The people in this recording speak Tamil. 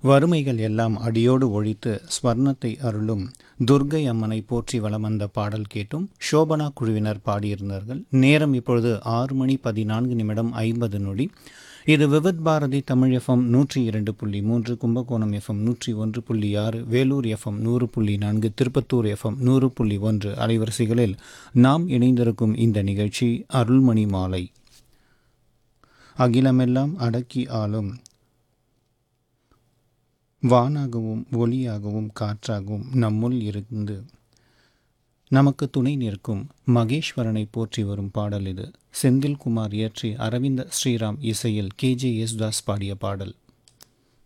வறுமைகள் எல்லாம் அடியோடு ஒழித்து ஸ்வர்ணத்தை அருளும் துர்க்கை அம்மனை போற்றி வலம் வந்த பாடல் கேட்டும் சோபனா குழுவினர் பாடியிருந்தார்கள் நேரம் இப்பொழுது ஆறு மணி பதினான்கு நிமிடம் ஐம்பது நொடி இது விவித் பாரதி தமிழ் எஃப்எம் நூற்றி இரண்டு புள்ளி மூன்று கும்பகோணம் எஃப்எம் நூற்றி ஒன்று புள்ளி ஆறு வேலூர் எஃப்எம் நூறு புள்ளி நான்கு திருப்பத்தூர் எஃப்எம் நூறு புள்ளி ஒன்று அலைவரிசைகளில் நாம் இணைந்திருக்கும் இந்த நிகழ்ச்சி அருள்மணி மாலை அகிலமெல்லாம் அடக்கி ஆளும் வானாகவும் ஒளியாகவும் காற்றாகவும் நம்முள் இருந்து நமக்கு துணை நிற்கும் மகேஸ்வரனை போற்றி வரும் பாடல் இது செந்தில்குமார் இயற்றி அரவிந்த ஸ்ரீராம் இசையில் கே ஜே யேசுதாஸ் பாடிய பாடல்